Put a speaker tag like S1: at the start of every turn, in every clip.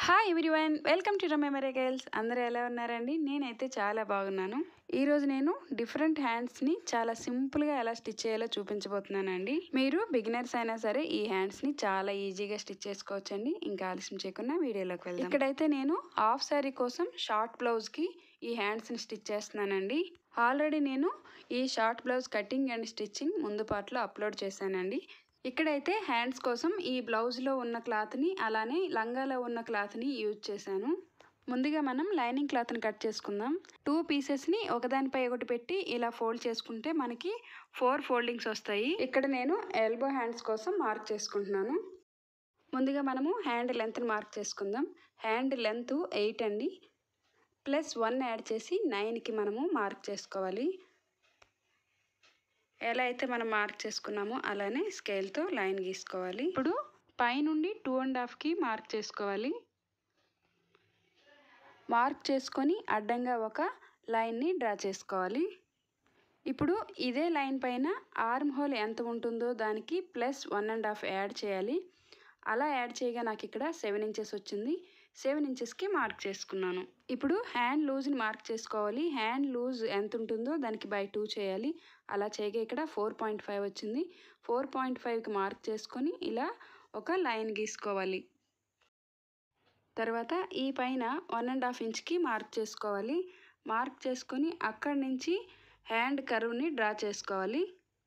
S1: hi everyone welcome to రమెమరీ girls అందరూ ఎలా ఉన్నారండి నేనైతే చాలా బాగున్నాను ఈరోజు నేను డిఫరెంట్ హ్యాండ్స్ని చాలా సింపుల్గా ఎలా స్టిచ్ చేయాలో చూపించబోతున్నానండి మీరు బిగినర్స్ అయినా సరే ఈ హ్యాండ్స్ని చాలా ఈజీగా స్టిచ్ చేసుకోవచ్చండి ఇంకా ఆలస్యం చేయకుండా వీడియోలోకి వెళ్దాం ఇక్కడైతే నేను హాఫ్ శారీ కోసం షార్ట్ బ్లౌజ్కి ఈ హ్యాండ్స్ని స్టిచ్ చేస్తున్నానండి ఆల్రెడీ నేను ఈ short blouse cutting and stitching ముందు పార్ట్లో అప్లోడ్ చేశానండి ఇక్కడైతే హ్యాండ్స్ కోసం ఈ బ్లౌజ్లో ఉన్న క్లాత్ని అలానే లంగాలో ఉన్న క్లాత్ని యూజ్ చేశాను ముందుగా మనం లైనింగ్ క్లాత్ని కట్ చేసుకుందాం టూ పీసెస్ని ఒకదానిపై ఒకటి పెట్టి ఇలా ఫోల్డ్ చేసుకుంటే మనకి ఫోర్ ఫోల్డింగ్స్ వస్తాయి ఇక్కడ నేను ఎల్బో హ్యాండ్స్ కోసం మార్క్ చేసుకుంటున్నాను ముందుగా మనము హ్యాండ్ లెంత్ని మార్క్ చేసుకుందాం హ్యాండ్ లెంత్ ఎయిట్ అండి ప్లస్ వన్ యాడ్ చేసి నైన్కి మనము మార్క్ చేసుకోవాలి ఎలా అయితే మనం మార్క్ చేసుకున్నామో అలానే స్కేల్తో లైన్ గీసుకోవాలి ఇప్పుడు పైనుండి టూ అండ్ హాఫ్కి మార్క్ చేసుకోవాలి మార్క్ చేసుకొని అడ్డంగా ఒక లైన్ని డ్రా చేసుకోవాలి ఇప్పుడు ఇదే లైన్ పైన ఆర్మ్ హోల్ ఎంత ఉంటుందో దానికి plus one and half add చేయాలి అలా యాడ్ చేయగా నాకు ఇక్కడ సెవెన్ ఇంచెస్ వచ్చింది సెవెన్ ఇంచెస్కి మార్క్ చేసుకున్నాను ఇప్పుడు హ్యాండ్ లూజ్ని మార్క్ చేసుకోవాలి హ్యాండ్ లూజ్ ఎంత ఉంటుందో దానికి బై టూ చేయాలి అలా చేయగా ఇక్కడ ఫోర్ పాయింట్ ఫైవ్ వచ్చింది ఫోర్ పాయింట్ ఫైవ్కి మార్క్ చేసుకొని ఇలా ఒక లైన్ గీసుకోవాలి తర్వాత ఈ పైన వన్ అండ్ హాఫ్ ఇంచ్కి మార్క్ చేసుకోవాలి మార్క్ చేసుకొని అక్కడి నుంచి హ్యాండ్ కర్వ్ని డ్రా చేసుకోవాలి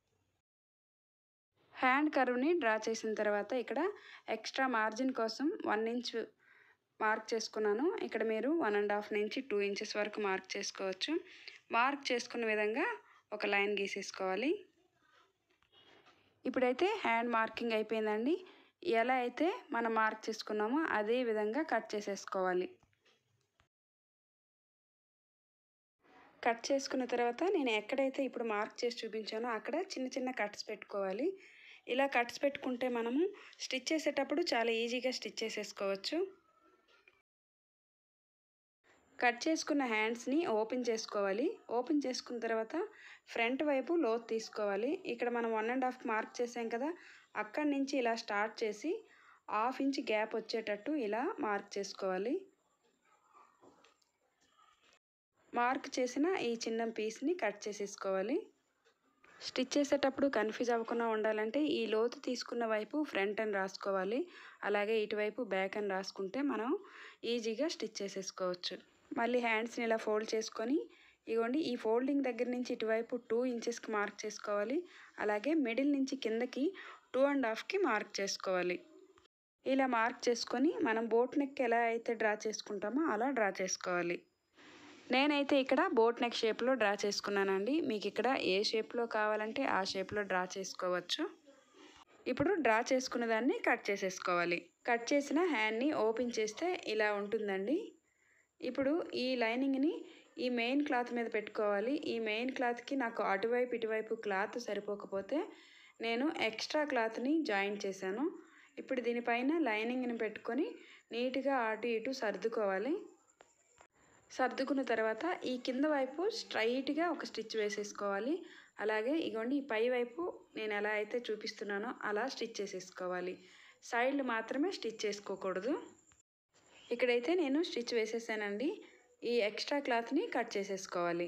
S1: హ్యాండ్ కర్వ్ని డ్రా చేసిన తర్వాత ఇక్కడ ఎక్స్ట్రా మార్జిన్ కోసం వన్ ఇంచ్ మార్క్ చేసుకున్నాను ఇక్కడ మీరు వన్ అండ్ హాఫ్ నుంచి టూ ఇంచెస్ వరకు మార్క్ చేసుకోవచ్చు మార్క్ చేసుకున్న విధంగా ఒక లైన్ గీసేసుకోవాలి ఇప్పుడైతే హ్యాండ్ మార్కింగ్ అయిపోయిందండి ఎలా అయితే మనం మార్క్ చేసుకున్నామో అదే విధంగా కట్ చేసేసుకోవాలి కట్ చేసుకున్న తర్వాత నేను ఎక్కడైతే ఇప్పుడు మార్క్ చేసి చూపించానో అక్కడ చిన్న చిన్న కట్స్ పెట్టుకోవాలి ఇలా కట్స్ పెట్టుకుంటే మనము స్టిచ్ చేసేటప్పుడు చాలా ఈజీగా స్టిచ్ చేసేసుకోవచ్చు కట్ చేసుకున్న హ్యాండ్స్ని ఓపెన్ చేసుకోవాలి ఓపెన్ చేసుకున్న తర్వాత ఫ్రంట్ వైపు లోత్ తీసుకోవాలి ఇక్కడ మనం వన్ అండ్ హాఫ్ మార్క్ చేసాం కదా అక్కడి నుంచి ఇలా స్టార్ట్ చేసి హాఫ్ ఇంచ్ గ్యాప్ వచ్చేటట్టు ఇలా మార్క్ చేసుకోవాలి మార్క్ చేసిన ఈ చిన్న పీస్ని కట్ చేసేసుకోవాలి స్టిచ్ చేసేటప్పుడు కన్ఫ్యూజ్ అవ్వకుండా ఉండాలంటే ఈ లోతు తీసుకున్న వైపు ఫ్రంట్ అని రాసుకోవాలి అలాగే ఇటువైపు బ్యాక్ అని రాసుకుంటే మనం ఈజీగా స్టిచ్ చేసేసుకోవచ్చు మళ్ళీ హ్యాండ్స్ని ఇలా ఫోల్డ్ చేసుకొని ఇగోండి ఈ ఫోల్డింగ్ దగ్గర నుంచి ఇటువైపు టూ ఇంచెస్కి మార్క్ చేసుకోవాలి అలాగే మిడిల్ నుంచి కిందకి టూ అండ్ హాఫ్కి మార్క్ చేసుకోవాలి ఇలా మార్క్ చేసుకొని మనం బోట్ నెక్ ఎలా అయితే డ్రా చేసుకుంటామో అలా డ్రా చేసుకోవాలి నేనైతే ఇక్కడ బోట్ నెక్ షేప్లో డ్రా చేసుకున్నానండి మీకు ఇక్కడ ఏ షేప్లో కావాలంటే ఆ షేప్లో డ్రా చేసుకోవచ్చు ఇప్పుడు డ్రా చేసుకున్న దాన్ని కట్ చేసేసుకోవాలి కట్ చేసిన హ్యాండ్ని ఓపెన్ చేస్తే ఇలా ఉంటుందండి ఇప్పుడు ఈ లైనింగ్ని ఈ మెయిన్ క్లాత్ మీద పెట్టుకోవాలి ఈ మెయిన్ క్లాత్కి నాకు అటువైపు ఇటువైపు క్లాత్ సరిపోకపోతే నేను ఎక్స్ట్రా క్లాత్ని జాయింట్ చేశాను ఇప్పుడు దీనిపైన లైనింగ్ని పెట్టుకొని నీట్గా అటు ఇటు సర్దుకోవాలి సర్దుకున్న తర్వాత ఈ కింద వైపు స్ట్రైట్గా ఒక స్టిచ్ వేసేసుకోవాలి అలాగే ఇగోండి ఈ పై వైపు నేను ఎలా అయితే చూపిస్తున్నానో అలా స్టిచ్ చేసేసుకోవాలి సైడ్లు మాత్రమే స్టిచ్ చేసుకోకూడదు ఇక్కడైతే నేను స్టిచ్ వేసేసానండి ఈ ఎక్స్ట్రా క్లాత్ని కట్ చేసేసుకోవాలి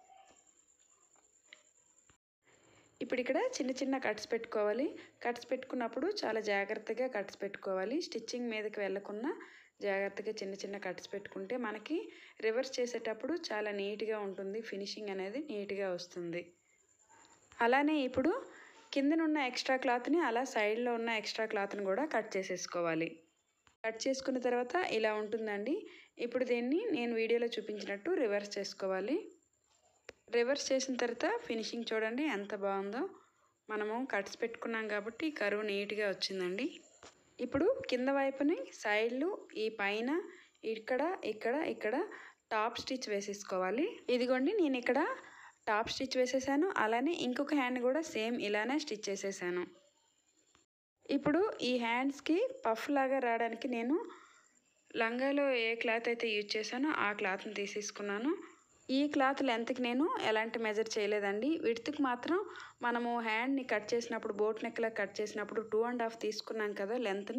S1: ఇప్పుడు ఇక్కడ చిన్న చిన్న కట్స్ పెట్టుకోవాలి కట్స్ పెట్టుకున్నప్పుడు చాలా జాగ్రత్తగా కట్స్ పెట్టుకోవాలి స్టిచ్చింగ్ మీదకి వెళ్ళకుండా జాగ్రత్తగా చిన్న చిన్న కట్స్ పెట్టుకుంటే మనకి రివర్స్ చేసేటప్పుడు చాలా నీట్గా ఉంటుంది ఫినిషింగ్ అనేది నీట్గా వస్తుంది అలానే ఇప్పుడు కిందనున్న ఎక్స్ట్రా క్లాత్ని అలా సైడ్లో ఉన్న ఎక్స్ట్రా క్లాత్ని కూడా కట్ చేసేసుకోవాలి కట్ చేసుకున్న తర్వాత ఇలా ఉంటుందండి ఇప్పుడు దీన్ని నేను వీడియోలో చూపించినట్టు రివర్స్ చేసుకోవాలి రివర్స్ చేసిన తర్వాత ఫినిషింగ్ చూడండి ఎంత బాగుందో మనము కట్స్ పెట్టుకున్నాం కాబట్టి కరువు నీట్గా వచ్చిందండి ఇప్పుడు కింద వైపుని సైడ్లు ఈ పైన ఇక్కడ ఇక్కడ ఇక్కడ టాప్ స్టిచ్ వేసేసుకోవాలి ఇదిగోండి నేను ఇక్కడ టాప్ స్టిచ్ వేసేసాను అలానే ఇంకొక హ్యాండ్ కూడా సేమ్ ఇలానే స్టిచ్ చేసేసాను ఇప్పుడు ఈ హ్యాండ్స్కి పఫ్ లాగా రావడానికి నేను లంగాలో ఏ క్లాత్ అయితే యూజ్ చేశానో ఆ క్లాత్ని తీసేసుకున్నాను ఈ క్లాత్ లెంత్కి నేను ఎలాంటి మెజర్ చేయలేదండి విడ్త్కి మాత్రం మనము హ్యాండ్ని కట్ చేసినప్పుడు బోట్ నెక్లా కట్ చేసినప్పుడు టూ అండ్ హాఫ్ తీసుకున్నాం కదా లెంత్ని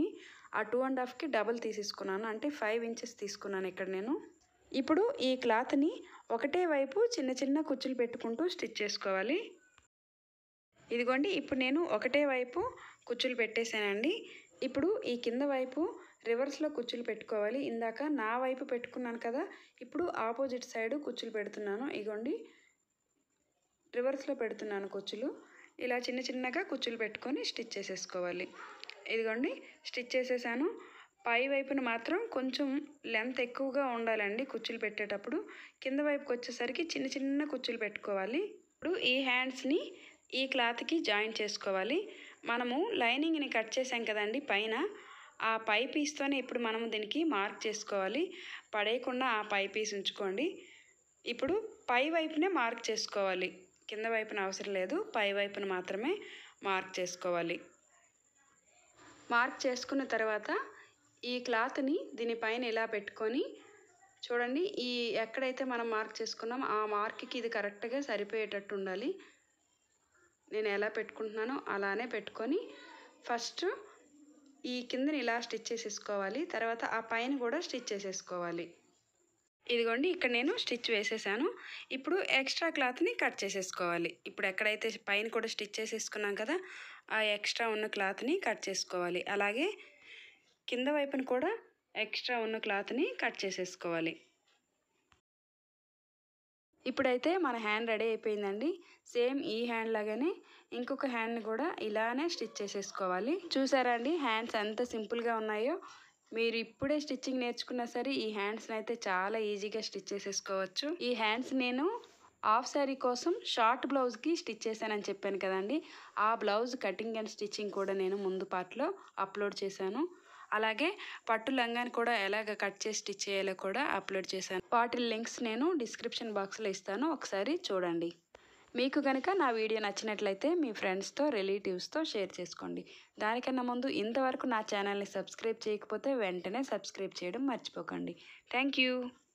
S1: ఆ టూ అండ్ హాఫ్కి డబుల్ తీసేసుకున్నాను అంటే ఫైవ్ ఇంచెస్ తీసుకున్నాను ఇక్కడ నేను ఇప్పుడు ఈ క్లాత్ని ఒకటే వైపు చిన్న చిన్న కుచ్చులు పెట్టుకుంటూ స్టిచ్ చేసుకోవాలి ఇదిగోండి ఇప్పుడు నేను ఒకటే వైపు కుచ్చులు పెట్టేశానండి ఇప్పుడు ఈ కింద వైపు రివర్స్లో కుచ్చులు పెట్టుకోవాలి ఇందాక నా వైపు పెట్టుకున్నాను కదా ఇప్పుడు ఆపోజిట్ సైడ్ కుచ్చులు పెడుతున్నాను ఇగోండి రివర్స్లో పెడుతున్నాను కుచ్చులు ఇలా చిన్న చిన్నగా కుచ్చులు పెట్టుకొని స్టిచ్ చేసేసుకోవాలి ఇదిగోండి స్టిచ్ చేసేసాను పై వైపున మాత్రం కొంచెం లెంత్ ఎక్కువగా ఉండాలండి కుచ్చులు పెట్టేటప్పుడు కింద వైపుకి వచ్చేసరికి చిన్న చిన్న కుచ్చులు పెట్టుకోవాలి ఇప్పుడు ఈ హ్యాండ్స్ని ఈ క్లాత్కి జాయిన్ చేసుకోవాలి మనము లైనింగ్ని కట్ చేసాం కదండి పైన ఆ పై పీస్తోనే ఇప్పుడు మనము దీనికి మార్క్ చేసుకోవాలి పడేయకుండా ఆ పై పీస్ ఉంచుకోండి ఇప్పుడు పై వైపునే మార్క్ చేసుకోవాలి కింద వైపున అవసరం లేదు పై వైపున మాత్రమే మార్క్ చేసుకోవాలి మార్క్ చేసుకున్న తర్వాత ఈ క్లాత్ని దీనిపైన ఇలా పెట్టుకొని చూడండి ఈ ఎక్కడైతే మనం మార్క్ చేసుకున్నామో ఆ మార్క్కి ఇది కరెక్ట్గా సరిపోయేటట్టు ఉండాలి నేను ఎలా పెట్టుకుంటున్నానో అలానే పెట్టుకొని ఫస్ట్ ఈ కిందని ఇలా స్టిచ్ చేసేసుకోవాలి తర్వాత ఆ పైన కూడా స్టిచ్ చేసేసుకోవాలి ఇదిగోండి ఇక్కడ నేను స్టిచ్ వేసేసాను ఇప్పుడు ఎక్స్ట్రా క్లాత్ని కట్ చేసేసుకోవాలి ఇప్పుడు ఎక్కడైతే పైన కూడా స్టిచ్ చేసేసుకున్నాం కదా ఆ ఎక్స్ట్రా ఉన్న క్లాత్ని కట్ చేసుకోవాలి అలాగే కింద వైపున కూడా ఎక్స్ట్రా ఉన్న క్లాత్ని కట్ చేసేసుకోవాలి ఇప్పుడైతే మన హ్యాండ్ రెడీ అయిపోయిందండి సేమ్ ఈ హ్యాండ్ లాగానే ఇంకొక హ్యాండ్ని కూడా ఇలానే స్టిచ్ చేసేసుకోవాలి చూసారా అండి హ్యాండ్స్ ఎంత సింపుల్గా ఉన్నాయో మీరు ఇప్పుడే స్టిచ్చింగ్ నేర్చుకున్నా సరే ఈ హ్యాండ్స్ని అయితే చాలా ఈజీగా స్టిచ్ చేసేసుకోవచ్చు ఈ హ్యాండ్స్ నేను హాఫ్ శారీ కోసం షార్ట్ బ్లౌజ్కి స్టిచ్ చేశానని చెప్పాను కదండి ఆ బ్లౌజ్ కటింగ్ అండ్ స్టిచ్చింగ్ కూడా నేను ముందు పార్ట్లో అప్లోడ్ చేశాను అలాగే పట్టు లంగాని కూడా ఎలాగ కట్ చేసి స్టిచ్ చేయాలో కూడా అప్లోడ్ చేశాను వాటి లింక్స్ నేను డిస్క్రిప్షన్ బాక్స్లో ఇస్తాను ఒకసారి చూడండి మీకు కనుక నా వీడియో నచ్చినట్లయితే మీ ఫ్రెండ్స్తో రిలేటివ్స్తో షేర్ చేసుకోండి దానికన్నా ముందు ఇంతవరకు నా ఛానల్ని సబ్స్క్రైబ్ చేయకపోతే వెంటనే సబ్స్క్రైబ్ చేయడం మర్చిపోకండి థ్యాంక్ యూ